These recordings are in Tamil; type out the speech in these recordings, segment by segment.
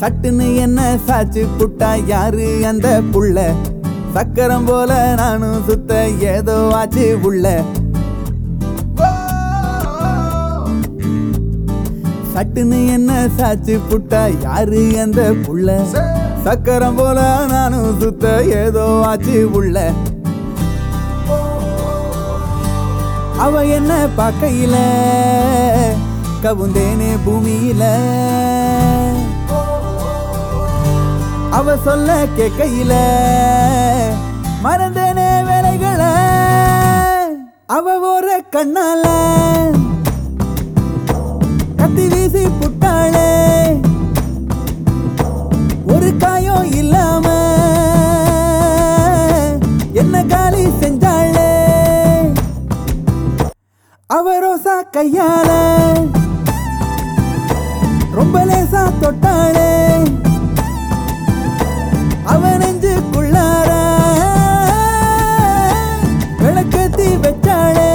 சட்டுன்னு என்ன சாச்சு புட்டா யாரு அந்த புள்ள சக்கரம் போல நானும் சுத்த ஏதோ ஆச்சு உள்ள சட்டுன்னு என்ன சாச்சு புட்டா யாரு அந்த புள்ள சக்கரம் போல நானும் சுத்த ஏதோ ஆச்சு உள்ள அவ என்ன பார்க்கையில கவுந்தேனே பூமியில அவ சொல்ல கேட்கையில மறந்தேனே வேலைகளை அவ ஒரு கண்ணால கத்தி வீசி புட்டாளே ஒரு காயம் இல்லாம என்ன காலி செஞ்சாளே அவ ரோசா கையால ரொம்ப லேசா தொட்டாளே அவ நெஞ்சுக்குள்ளார விளக்கத்தி வச்சாளே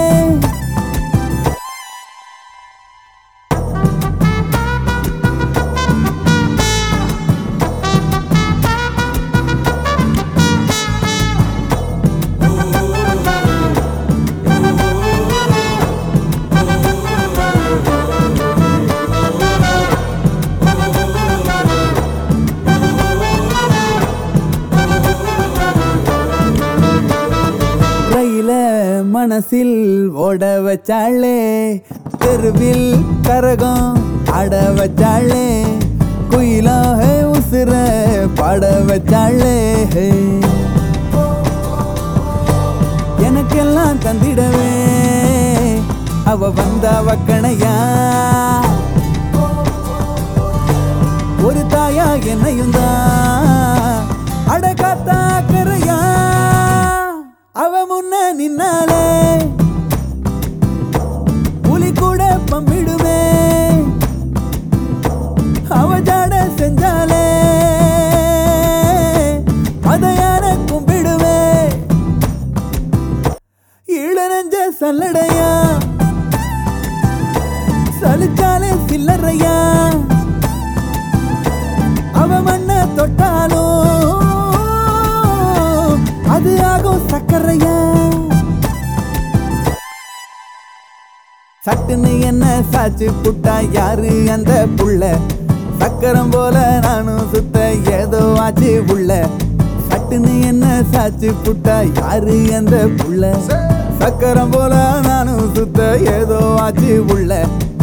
ரயில மனசில் ஓட வச்சாளே தெருவில் கரகம் ஆட வச்சாளே குயிலாக உசுர பாட வச்சாளே எனக்கெல்லாம் தந்திடவே அவ வந்த வக்கணையா ஒரு தாயா என்னையும் தான் அடகாத்தா கரையா அவ முன்ன நின்னாலே புலி கூட பம்பிடுமே அவ ஜாட செஞ்சாலே அதையான கும்பிடுவே இளநஞ்ச சல்லடையா சலிச்சாலே சில்லறையா அவ மண்ண தொட்டாலும் அது ஆகும் சக்கரையா சட்டுன்னு என்ன சாச்சு புட்டா யாரு அந்த புள்ள சக்கரம் போல நானும் சுத்த ஏதோ ஆச்சு உள்ள சட்டுன்னு என்ன சாச்சு புட்டா யாரு அந்த புள்ள சக்கரம் போல நானும் சுத்த ஏதோ ஆச்சு உள்ள